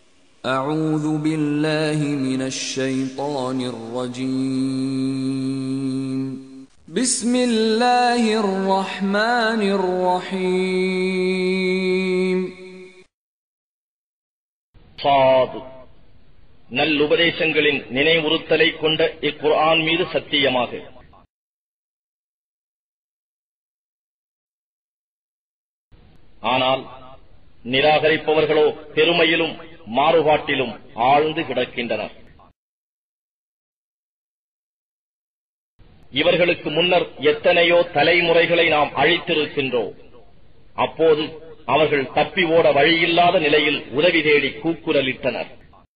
أعوذ بالله من الشيطان الرجيم بسم الله الرحمن الرحيم சாது நல்லுபதேசங்களின் நினைவுறுத்தலை கொண்ட இக்குர்ஆன் மீது சத்தியமாக ஆனால் நிராகரிப்பவர்களோ பெருமையிலும் மாறுபாட்டிலும் ஆழ்ந்து கிடக்கின்றனர் இவர்களுக்கு முன்னர் எத்தனையோ தலைமுறைகளை நாம் அழித்திருக்கின்றோம் அப்போது அவர்கள் தப்பி ஓட வழியில்லாத நிலையில் உதவி தேடி கூக்குரலிட்டனர்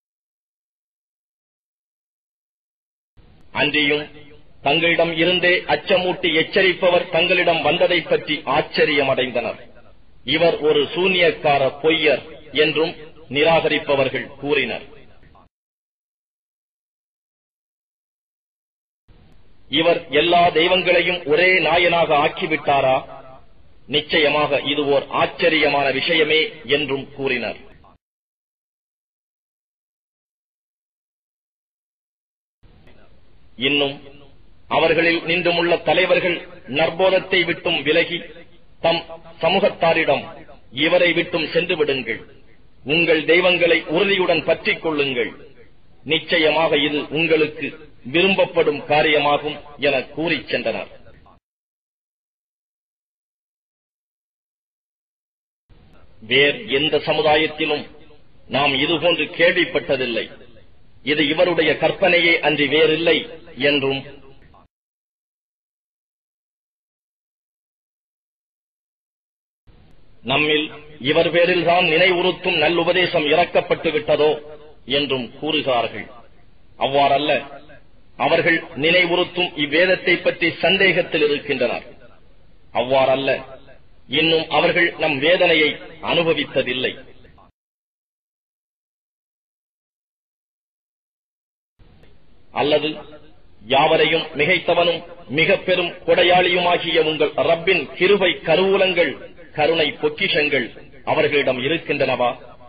அன்றியும் தங்களிடம் இருந்தே அச்சமூட்டி எச்சரிப்பவர் தங்களிடம் வந்ததைப் பற்றி ஆச்சரியமடைந்தனர் இவர் ஒரு சூனியக்கார பொய்யர் என்றும் நிராகரிப்பவர்கள் கூறினர் இவர் எல்லா தெய்வங்களையும் ஒரே நாயனாக ஆக்கிவிட்டாரா நிச்சயமாக இது ஓர் ஆச்சரியமான விஷயமே என்றும் கூறினர் இன்னும் அவர்களில் நின்றுமுள்ள தலைவர்கள் நற்போதத்தை விட்டும் விலகி தம் சமூகத்தாரிடம் இவரை விட்டும் சென்று விடுங்கள் உங்கள் தெய்வங்களை உறுதியுடன் பற்றிக் கொள்ளுங்கள் நிச்சயமாக இது உங்களுக்கு விரும்பப்படும் காரியமாகும் என கூறிச் சென்றனர் வேறு எந்த சமுதாயத்திலும் நாம் இதுபோன்று கேள்விப்பட்டதில்லை இது இவருடைய கற்பனையே அன்றி வேறில்லை என்றும் நம்மில் இவர் பேரில்தான் நினைவுறுத்தும் நல்லுபதேசம் இறக்கப்பட்டு விட்டதோ என்றும் கூறுகிறார்கள் அவ்வாறல்ல அவர்கள் நினைவுறுத்தும் இவ்வேதத்தை பற்றி சந்தேகத்தில் இருக்கின்றனர் அவ்வாறல்ல இன்னும் அவர்கள் நம் வேதனையை அனுபவித்ததில்லை அல்லது யாவரையும் மிகைத்தவனும் மிக பெரும் கொடையாளியுமாகிய உங்கள் ரப்பின் கிருபை கருவூலங்கள் கருணை பொக்கிஷங்கள் அவர்களிடம் இருக்கின்றனவா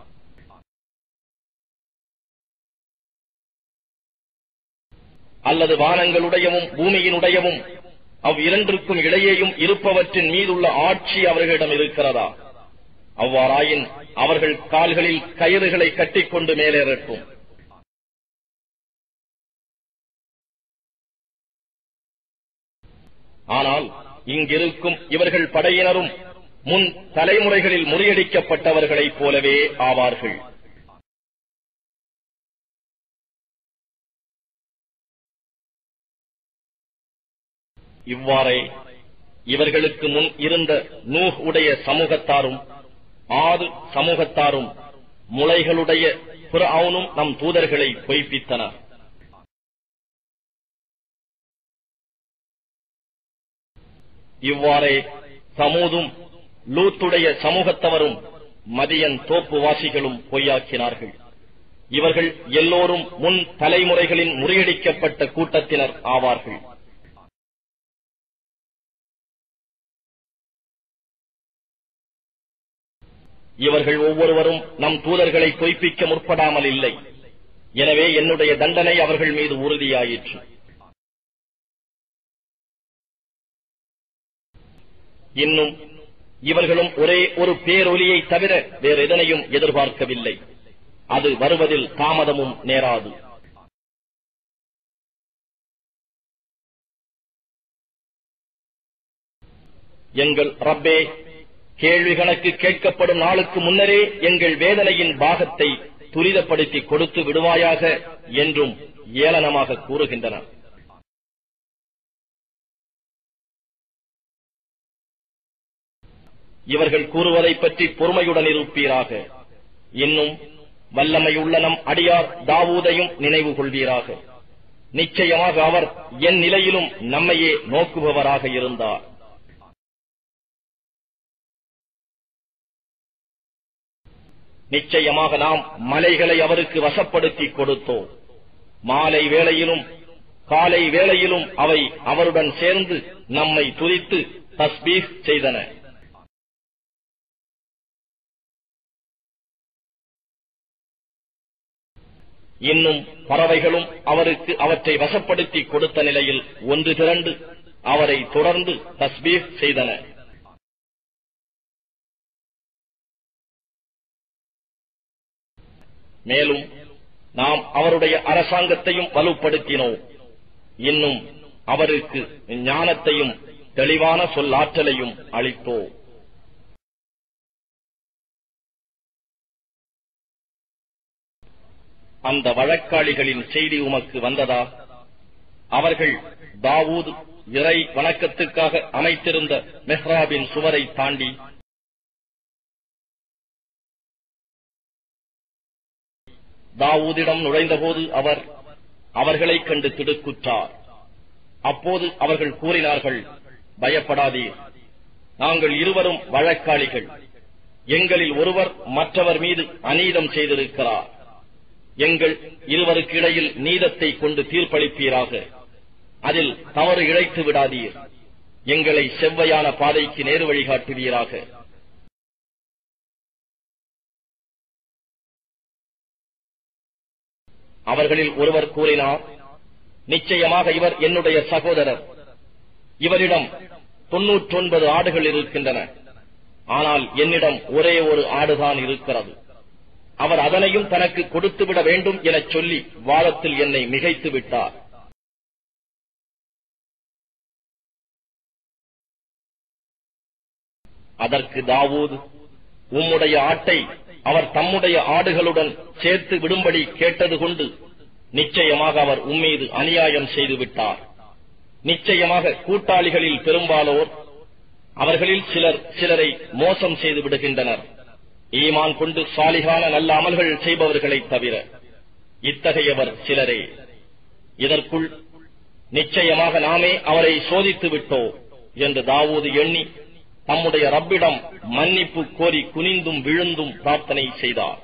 அல்லது வானங்களுடையவும் பூமியினுடையவும் அவ் இரண்டிற்கும் இடையேயும் இருப்பவற்றின் மீதுள்ள ஆட்சி அவர்களிடம் இருக்கிறதா அவ்வாறாயின் அவர்கள் கால்களில் கயிறுகளை கட்டிக்கொண்டு மேலேறட்டும் ஆனால் இங்கிருக்கும் இவர்கள் படையினரும் முன் தலைமுறைகளில் முறியடிக்கப்பட்டவர்களைப் போலவே ஆவார்கள் இவ்வாறே இவர்களுக்கு முன் இருந்த நூஹ் உடைய சமூகத்தாரும் ஆது சமூகத்தாரும் முளைகளுடைய புறவுனும் நம் தூதர்களை பொய்ப்பித்தனர் இவ்வாறே சமூதும் லூத்துடைய சமூகத்தவரும் மதியன் தோப்புவாசிகளும் பொய்யாக்கினார்கள் இவர்கள் எல்லோரும் முன் தலைமுறைகளின் முறியடிக்கப்பட்ட கூட்டத்தினர் ஆவார்கள் இவர்கள் ஒவ்வொருவரும் நம் தூதர்களை பொய்ப்பிக்க முற்படாமல் இல்லை எனவே என்னுடைய தண்டனை அவர்கள் மீது உறுதியாயிற்று இன்னும் இவர்களும் ஒரே ஒரு பேரொலியை தவிர வேறு எதனையும் எதிர்பார்க்கவில்லை அது வருவதில் தாமதமும் நேராது எங்கள் ரப்பே கேள்வி கணக்கு கேட்கப்படும் நாளுக்கு முன்னரே எங்கள் வேதனையின் பாகத்தை துரிதப்படுத்தி கொடுத்து விடுவாயாக என்றும் ஏளனமாக கூறுகின்றனர் இவர்கள் கூறுவதைப் பற்றி பொறுமையுடன் இருப்பீராக இன்னும் வல்லமையுள்ள நம் அடியார் தாவூதையும் நினைவு கொள்வீராக நிச்சயமாக அவர் என் நிலையிலும் நம்மையே நோக்குபவராக இருந்தார் நிச்சயமாக நாம் மலைகளை அவருக்கு வசப்படுத்தி கொடுத்தோம் மாலை வேளையிலும் காலை வேளையிலும் அவை அவருடன் சேர்ந்து நம்மை துதித்து தஸ்பீஸ் செய்தன இன்னும் பறவைகளும் அவருக்கு அவற்றை வசப்படுத்தி கொடுத்த நிலையில் ஒன்று திரண்டு அவரை தொடர்ந்து தஸ்பீஹ் செய்தன மேலும் நாம் அவருடைய அரசாங்கத்தையும் வலுப்படுத்தினோம் இன்னும் அவருக்கு ஞானத்தையும் தெளிவான சொல்லாற்றலையும் அளித்தோம் அந்த வழக்காளிகளின் செய்தி உமக்கு வந்ததா அவர்கள் தாவூத் இறை வணக்கத்துக்காக அமைத்திருந்த மெஹ்ராபின் சுவரை தாண்டி தாவூதிடம் நுழைந்தபோது அவர் அவர்களைக் கண்டு திடுக்குற்றார் அப்போது அவர்கள் கூறினார்கள் பயப்படாதீர் நாங்கள் இருவரும் வழக்காளிகள் எங்களில் ஒருவர் மற்றவர் மீது அநீதம் செய்திருக்கிறார் எங்கள் இருவருக்கு இடையில் நீதத்தை கொண்டு தீர்ப்பளிப்பீராக அதில் தவறு இழைத்து விடாதீர் எங்களை செவ்வையான பாதைக்கு நேரு வழிகாட்டுவீராக அவர்களில் ஒருவர் கூறினார் நிச்சயமாக இவர் என்னுடைய சகோதரர் இவரிடம் தொன்னூற்றொன்பது ஆடுகள் இருக்கின்றன ஆனால் என்னிடம் ஒரே ஒரு ஆடுதான் இருக்கிறது அவர் அதனையும் தனக்கு கொடுத்துவிட வேண்டும் எனச் சொல்லி வாதத்தில் என்னை மிகைத்து விட்டார் அதற்கு தாவூத் உம்முடைய ஆட்டை அவர் தம்முடைய ஆடுகளுடன் சேர்த்து விடும்படி கேட்டது கொண்டு நிச்சயமாக அவர் உம்மீது அநியாயம் செய்து விட்டார் நிச்சயமாக கூட்டாளிகளில் பெரும்பாலோர் அவர்களில் சிலர் சிலரை மோசம் செய்து விடுகின்றனர் ஈமான் கொண்டு சாலிகான நல்ல அமல்கள் செய்பவர்களைத் தவிர இத்தகையவர் சிலரே இதற்குள் நிச்சயமாக நாமே அவரை சோதித்து விட்டோம் என்று தாவூது எண்ணி தம்முடைய ரப்பிடம் மன்னிப்பு கோரி குனிந்தும் விழுந்தும் பிரார்த்தனை செய்தார்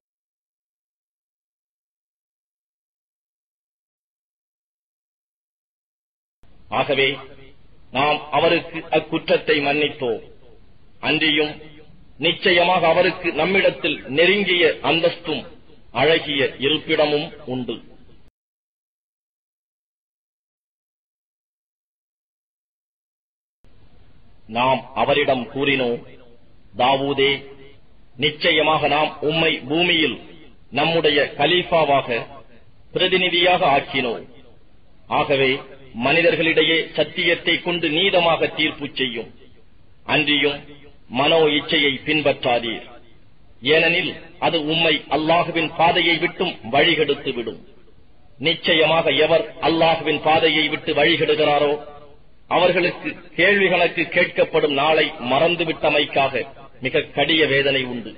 ஆகவே நாம் அவருக்கு அக்குற்றத்தை மன்னித்தோம் அன்றியும் நிச்சயமாக அவருக்கு நம்மிடத்தில் நெருங்கிய அந்தஸ்தும் அழகிய இருப்பிடமும் உண்டு நாம் அவரிடம் கூறினோம் தாவூதே நிச்சயமாக நாம் உம்மை பூமியில் நம்முடைய கலீஃபாவாக பிரதிநிதியாக ஆக்கினோம் ஆகவே மனிதர்களிடையே சத்தியத்தை கொண்டு நீதமாக தீர்ப்பு செய்யும் அன்றியும் மனோ இச்சையை பின்பற்றாதீர் ஏனெனில் அது உம்மை அல்லாஹுவின் பாதையை விட்டும் வழிகெடுத்து விடும் நிச்சயமாக எவர் அல்லாஹுவின் பாதையை விட்டு வழிகெடுகிறாரோ அவர்களுக்கு கேள்வி கணக்கு கேட்கப்படும் நாளை மறந்துவிட்டமைக்காக மிக கடிய வேதனை உண்டு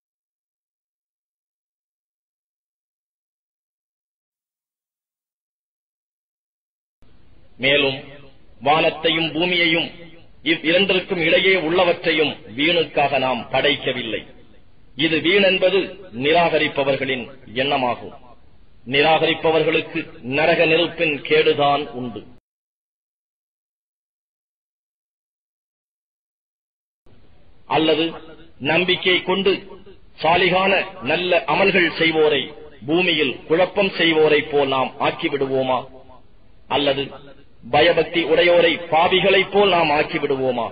மேலும் வானத்தையும் பூமியையும் இவ்விரண்டிற்கும் இடையே உள்ளவற்றையும் வீணுக்காக நாம் படைக்கவில்லை இது வீண் என்பது நிராகரிப்பவர்களின் எண்ணமாகும் நிராகரிப்பவர்களுக்கு நரக நெருப்பின் கேடுதான் உண்டு அல்லது நம்பிக்கை கொண்டு சாலிகான நல்ல அமல்கள் செய்வோரை பூமியில் குழப்பம் செய்வோரை போல் நாம் ஆக்கிவிடுவோமா அல்லது பயபக்தி உடையோரை பாவிகளைப் போல் நாம் ஆக்கிவிடுவோமா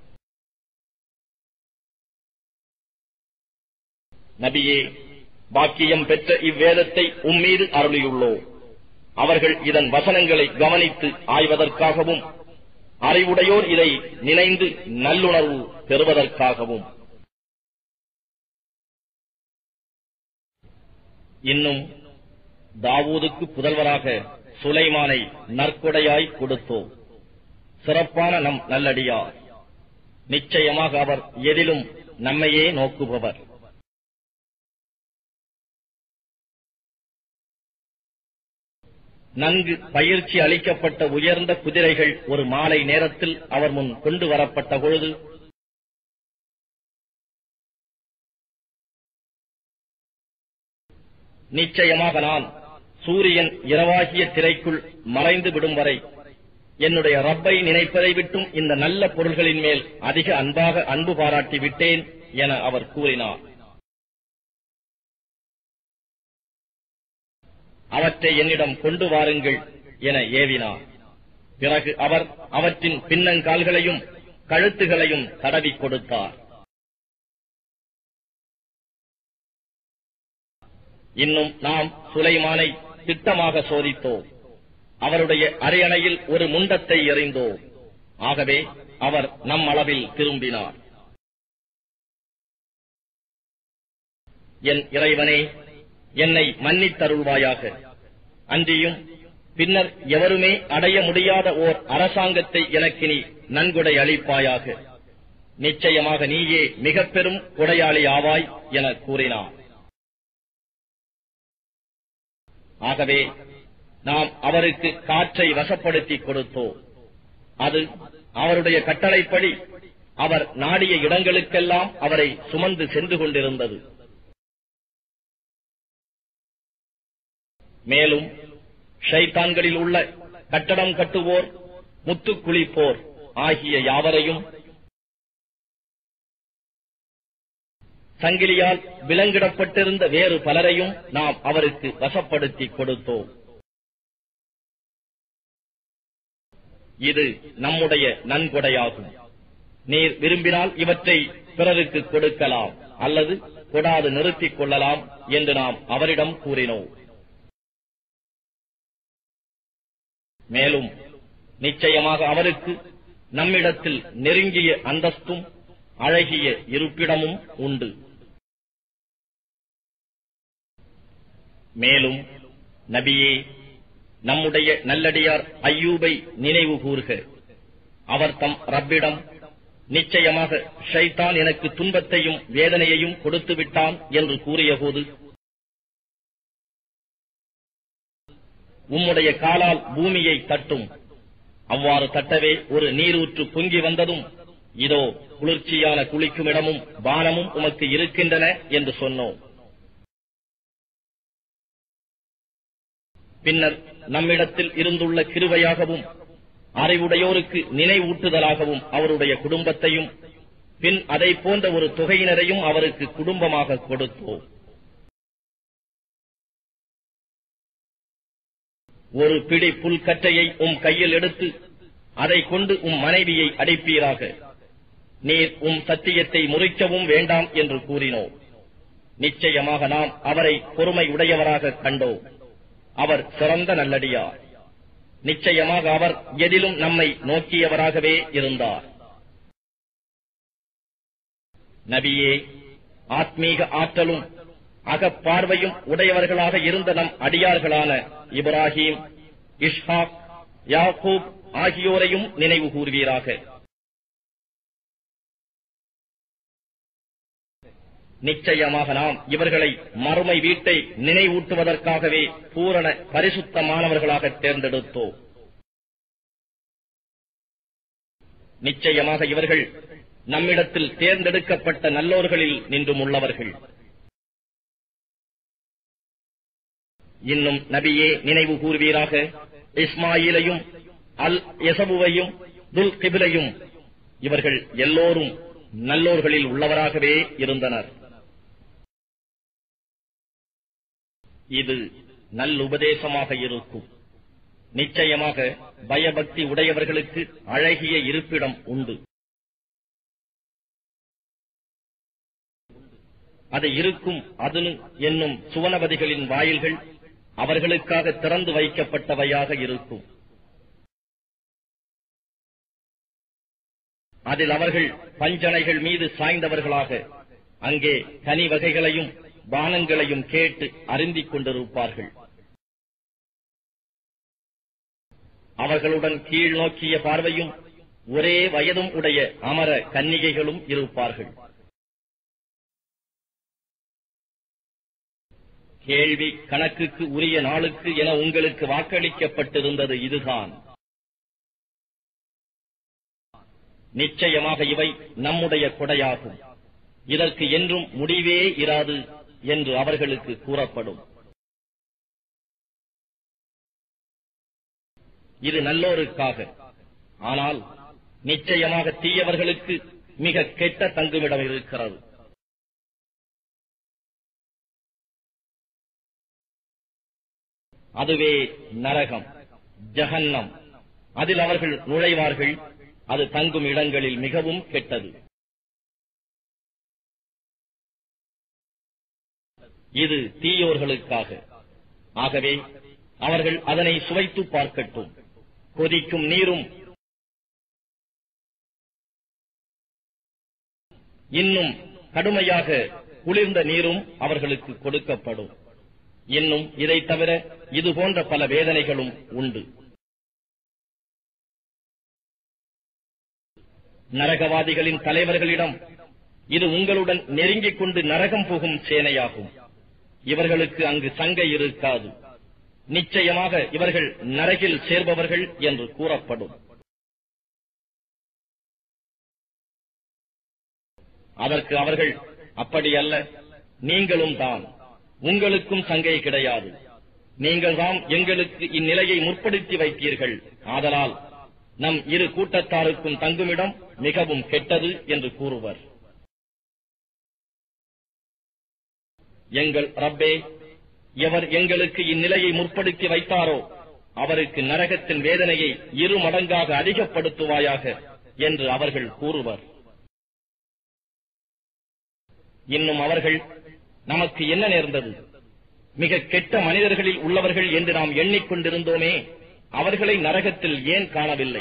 நபியே பாக்கியம் பெற்ற இவ்வேதத்தை உம்மீது அருளியுள்ளோ அவர்கள் இதன் வசனங்களை கவனித்து ஆய்வதற்காகவும் அறிவுடையோர் இதை நினைந்து நல்லுணர்வு பெறுவதற்காகவும் இன்னும் தாவூதுக்கு புதல்வராக சுலைமானை நற்கொடையாய் கொடுத்தோம் சிறப்பான நம் நல்லடியார் நிச்சயமாக அவர் எதிலும் நம்மையே நோக்குபவர் நன்கு பயிற்சி அளிக்கப்பட்ட உயர்ந்த குதிரைகள் ஒரு மாலை நேரத்தில் அவர் முன் கொண்டு வரப்பட்ட பொழுது நிச்சயமாக நான் சூரியன் இரவாகிய திரைக்குள் மறைந்து விடும் வரை என்னுடைய ரப்பை நினைப்பதை விட்டும் இந்த நல்ல பொருள்களின் மேல் அதிக அன்பாக அன்பு பாராட்டி விட்டேன் என அவர் கூறினார் அவற்றை என்னிடம் கொண்டு வாருங்கள் என ஏவினார் பிறகு அவர் அவற்றின் பின்னங்கால்களையும் கழுத்துகளையும் தடவிக் கொடுத்தார் இன்னும் நாம் சுலைமானை திட்டமாக சோதித்தோம் அவருடைய அரியணையில் ஒரு முண்டத்தை எறிந்தோம் ஆகவே அவர் நம் அளவில் திரும்பினார் என் இறைவனே என்னை மன்னித்தருள்வாயாக அன்றியும் பின்னர் எவருமே அடைய முடியாத ஓர் அரசாங்கத்தை எனக்கு நீ நன்கொடை அளிப்பாயாக நிச்சயமாக நீயே மிக பெரும் கொடையாளி ஆவாய் என கூறினார் ஆகவே நாம் அவருக்கு காற்றை வசப்படுத்தி கொடுத்தோம் அது அவருடைய கட்டளைப்படி அவர் நாடிய இடங்களுக்கெல்லாம் அவரை சுமந்து சென்று கொண்டிருந்தது மேலும் ஷைத்தான்களில் உள்ள கட்டடம் கட்டுவோர் முத்துக் குளிப்போர் ஆகிய யாவரையும் சங்கிலியால் விலங்கிடப்பட்டிருந்த வேறு பலரையும் நாம் அவருக்கு வசப்படுத்தி கொடுத்தோம் இது நம்முடைய நன்கொடையாகும் நீர் விரும்பினால் இவற்றை பிறருக்கு கொடுக்கலாம் அல்லது கொடாது நிறுத்திக் கொள்ளலாம் என்று நாம் அவரிடம் கூறினோம் மேலும் நிச்சயமாக அவருக்கு நம்மிடத்தில் நெருங்கிய அந்தஸ்தும் அழகிய இருப்பிடமும் உண்டு மேலும் நபியே நம்முடைய நல்லடியார் ஐயூபை நினைவு கூர்க அவர் தம் ரப்பிடம் நிச்சயமாக ஷைத்தான் எனக்கு துன்பத்தையும் வேதனையையும் கொடுத்து விட்டான் என்று கூறியபோது உம்முடைய காலால் பூமியை தட்டும் அவ்வாறு தட்டவே ஒரு நீரூற்று பொங்கி வந்ததும் இதோ குளிர்ச்சியான குளிக்கும் இடமும் பானமும் உமக்கு இருக்கின்றன என்று சொன்னோம் பின்னர் நம்மிடத்தில் இருந்துள்ள கிருவையாகவும் அறிவுடையோருக்கு நினைவூட்டுதலாகவும் அவருடைய குடும்பத்தையும் பின் அதை போன்ற ஒரு தொகையினரையும் அவருக்கு குடும்பமாக கொடுத்தோம் ஒரு பிடி புல்கட்டையை உம் கையில் எடுத்து அதை கொண்டு உம் மனைவியை அடைப்பீராக நீர் உம் சத்தியத்தை முறிக்கவும் வேண்டாம் என்று கூறினோம் நிச்சயமாக நாம் அவரை பொறுமை உடையவராக கண்டோம் அவர் சிறந்த நல்லடியார் நிச்சயமாக அவர் எதிலும் நம்மை நோக்கியவராகவே இருந்தார் நபியே ஆத்மீக ஆற்றலும் அகப்பார்வையும் உடையவர்களாக இருந்த நம் அடியார்களான இப்ராஹிம் இஷ்ஹாக் யாக்கூப் ஆகியோரையும் நினைவு கூர்வீராக நிச்சயமாக நாம் இவர்களை மறுமை வீட்டை நினைவூட்டுவதற்காகவே பூரண பரிசுத்தமானவர்களாக தேர்ந்தெடுத்தோம் நிச்சயமாக இவர்கள் நம்மிடத்தில் தேர்ந்தெடுக்கப்பட்ட நல்லோர்களில் நின்றும் உள்ளவர்கள் இன்னும் நபியே நினைவு கூர்வீராக இஸ்மாயிலையும் அல் எசபுவையும் துல் கிபிலையும் இவர்கள் எல்லோரும் நல்லோர்களில் உள்ளவராகவே இருந்தனர் இது நல்லுபதேசமாக இருக்கும் நிச்சயமாக பயபக்தி உடையவர்களுக்கு அழகிய இருப்பிடம் உண்டு அது இருக்கும் அதுனு என்னும் சுவனபதிகளின் வாயில்கள் அவர்களுக்காக திறந்து வைக்கப்பட்டவையாக இருக்கும் அதில் அவர்கள் பஞ்சனைகள் மீது சாய்ந்தவர்களாக அங்கே கனி வகைகளையும் பானங்களையும் கேட்டு அருந்திக் கொண்டிருப்பார்கள் அவர்களுடன் கீழ் நோக்கிய பார்வையும் ஒரே வயதும் உடைய அமர கன்னிகைகளும் இருப்பார்கள் கேள்வி கணக்குக்கு உரிய நாளுக்கு என உங்களுக்கு வாக்களிக்கப்பட்டிருந்தது இதுதான் நிச்சயமாக இவை நம்முடைய கொடையாகும் இதற்கு என்றும் முடிவே இராது என்று அவர்களுக்கு கூறப்படும் இது நல்லோருக்காக ஆனால் நிச்சயமாக தீயவர்களுக்கு மிக கெட்ட தங்குமிடம் இருக்கிறது அதுவே நரகம் ஜஹன்னம் அதில் அவர்கள் நுழைவார்கள் அது தங்கும் இடங்களில் மிகவும் கெட்டது இது தீயோர்களுக்காக ஆகவே அவர்கள் அதனை சுவைத்து பார்க்கட்டும் கொதிக்கும் நீரும் இன்னும் கடுமையாக குளிர்ந்த நீரும் அவர்களுக்கு கொடுக்கப்படும் இன்னும் இதை தவிர இது போன்ற பல வேதனைகளும் உண்டு நரகவாதிகளின் தலைவர்களிடம் இது உங்களுடன் நெருங்கிக் கொண்டு நரகம் புகும் சேனையாகும் இவர்களுக்கு அங்கு சங்கை இருக்காது நிச்சயமாக இவர்கள் நரகில் சேர்பவர்கள் என்று கூறப்படும் அதற்கு அவர்கள் அப்படியல்ல நீங்களும் தான் உங்களுக்கும் சங்கை கிடையாது நீங்கள் தாம் எங்களுக்கு இந்நிலையை முற்படுத்தி வைத்தீர்கள் ஆதலால் நம் இரு கூட்டத்தாருக்கும் தங்குமிடம் மிகவும் கெட்டது என்று கூறுவர் எங்கள் ரப்பே எவர் எங்களுக்கு இந்நிலையை முற்படுத்தி வைத்தாரோ அவருக்கு நரகத்தின் வேதனையை இரு மடங்காக அதிகப்படுத்துவாயாக என்று அவர்கள் கூறுவர் இன்னும் அவர்கள் நமக்கு என்ன நேர்ந்தது மிக கெட்ட மனிதர்களில் உள்ளவர்கள் என்று நாம் எண்ணிக்கொண்டிருந்தோமே அவர்களை நரகத்தில் ஏன் காணவில்லை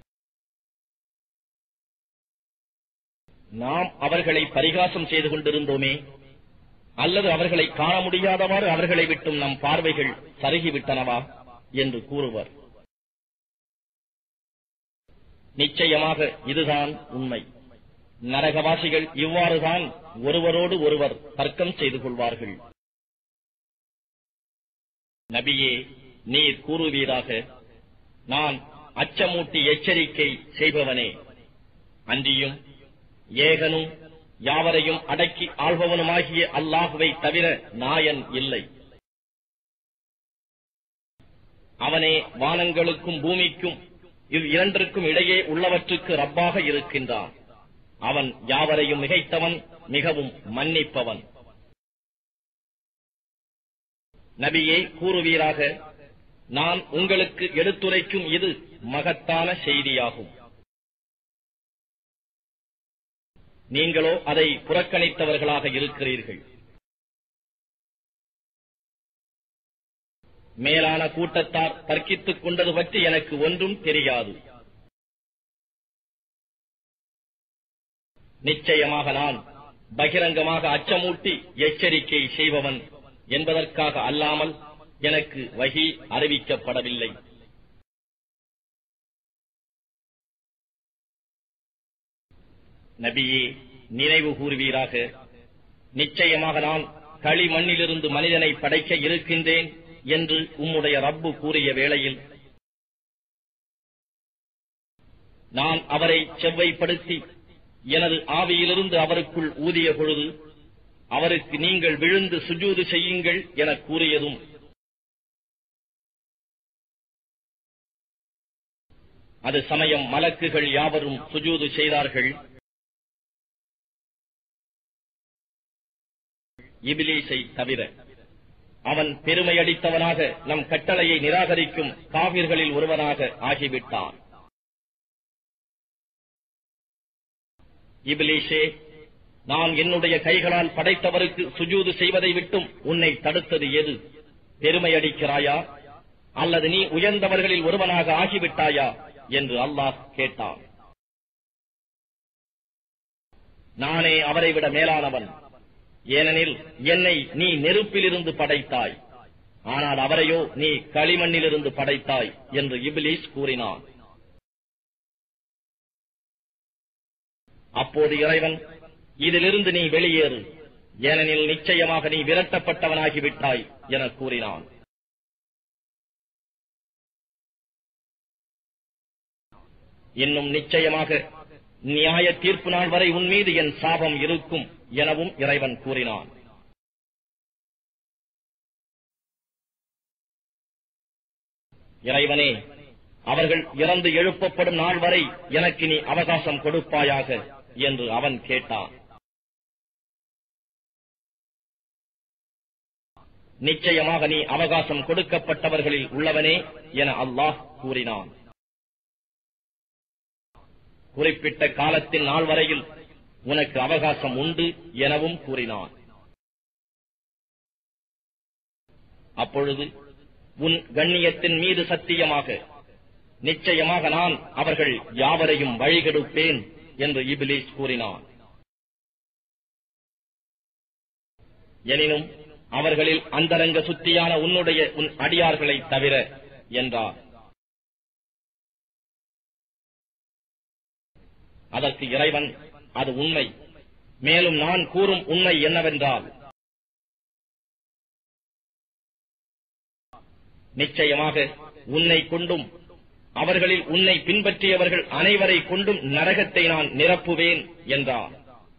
நாம் அவர்களை பரிகாசம் செய்து கொண்டிருந்தோமே அல்லது அவர்களை காண முடியாதவாறு அவர்களை விட்டும் நம் பார்வைகள் சருகிவிட்டனவா என்று கூறுவர் நிச்சயமாக இதுதான் உண்மை நரகவாசிகள் இவ்வாறுதான் ஒருவரோடு ஒருவர் தர்க்கம் செய்து கொள்வார்கள் நபியே நீர் கூறுவீராக நான் அச்சமூட்டி எச்சரிக்கை செய்பவனே அன்றியும் ஏகனும் யாவரையும் அடக்கி ஆள்பவனுமாகிய அல்லாஹுவை தவிர நாயன் இல்லை அவனே வானங்களுக்கும் பூமிக்கும் இவ் இரண்டிற்கும் இடையே உள்ளவற்றுக்கு ரப்பாக இருக்கின்றான் அவன் யாவரையும் மிகைத்தவன் மிகவும் மன்னிப்பவன் நபியே கூறுவீராக நான் உங்களுக்கு எடுத்துரைக்கும் இது மகத்தான செய்தியாகும் நீங்களோ அதை புறக்கணித்தவர்களாக இருக்கிறீர்கள் மேலான கூட்டத்தார் தர்க்கித்துக் கொண்டது பற்றி எனக்கு ஒன்றும் தெரியாது நிச்சயமாக நான் பகிரங்கமாக அச்சமூட்டி எச்சரிக்கை செய்பவன் என்பதற்காக அல்லாமல் எனக்கு வகி அறிவிக்கப்படவில்லை நபியே நினைவு கூறுவீராக நிச்சயமாக நான் களிமண்ணிலிருந்து மனிதனை படைக்க இருக்கின்றேன் என்று உம்முடைய ரப்பு கூறிய வேளையில் நான் அவரை செவ்வைப்படுத்தி எனது ஆவியிலிருந்து அவருக்குள் ஊதிய பொழுது அவருக்கு நீங்கள் விழுந்து சுஜூது செய்யுங்கள் என கூறியதும் அது சமயம் மலக்குகள் யாவரும் சுஜூது செய்தார்கள் இபிலீஸை தவிர அவன் பெருமையடித்தவனாக நம் கட்டளையை நிராகரிக்கும் காவிர்களில் ஒருவனாக ஆகிவிட்டான் இபிலீஷே நான் என்னுடைய கைகளால் படைத்தவருக்கு சுஜூது செய்வதை விட்டும் உன்னை தடுத்தது எது பெருமையடிக்கிறாயா அல்லது நீ உயர்ந்தவர்களில் ஒருவனாக ஆகிவிட்டாயா என்று அல்லாஹ் கேட்டான் நானே அவரை விட மேலானவன் ஏனெனில் என்னை நீ நெருப்பிலிருந்து படைத்தாய் ஆனால் அவரையோ நீ களிமண்ணிலிருந்து படைத்தாய் என்று இபிலிஸ் கூறினான் அப்போது இறைவன் இதிலிருந்து நீ வெளியேறு ஏனெனில் நிச்சயமாக நீ விரட்டப்பட்டவனாகிவிட்டாய் என கூறினான் இன்னும் நிச்சயமாக நியாய தீர்ப்பு நாள் வரை உன் மீது என் சாபம் இருக்கும் எனவும் இறைவன் கூறினான் இறைவனே அவர்கள் இறந்து எழுப்பப்படும் நாள் வரை எனக்கு நீ அவகாசம் கொடுப்பாயாக என்று அவன் கேட்டான் நிச்சயமாக நீ அவகாசம் கொடுக்கப்பட்டவர்களில் உள்ளவனே என அல்லாஹ் கூறினான் குறிப்பிட்ட காலத்தின் நாள் வரையில் உனக்கு அவகாசம் உண்டு எனவும் கூறினான் அப்பொழுது உன் கண்ணியத்தின் மீது சத்தியமாக நிச்சயமாக நான் அவர்கள் யாவரையும் வழிகெடுப்பேன் என்று இபிலிஸ் கூறினான் எனினும் அவர்களில் அந்தரங்க சுத்தியான உன்னுடைய உன் அடியார்களை தவிர என்றார் அதற்கு இறைவன் அது உண்மை மேலும் நான் கூறும் உண்மை என்னவென்றால் நிச்சயமாக உன்னை கொண்டும் அவர்களில் உன்னை பின்பற்றியவர்கள் அனைவரை கொண்டும் நரகத்தை நான் நிரப்புவேன் என்றார்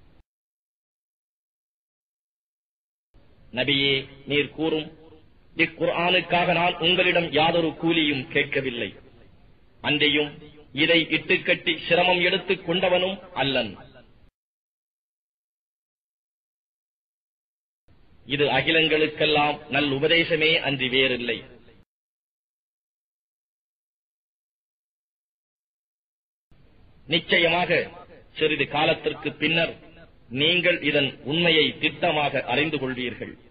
நபியே நீர் கூறும் இக்குர்ஆனுக்காக நான் உங்களிடம் யாதொரு கூலியும் கேட்கவில்லை அன்றையும் இதை இட்டுக்கட்டி சிரமம் எடுத்துக் கொண்டவனும் அல்லன் இது அகிலங்களுக்கெல்லாம் நல் உபதேசமே அன்றி வேறில்லை நிச்சயமாக சிறிது காலத்திற்கு பின்னர் நீங்கள் இதன் உண்மையை திட்டமாக அறிந்து கொள்வீர்கள்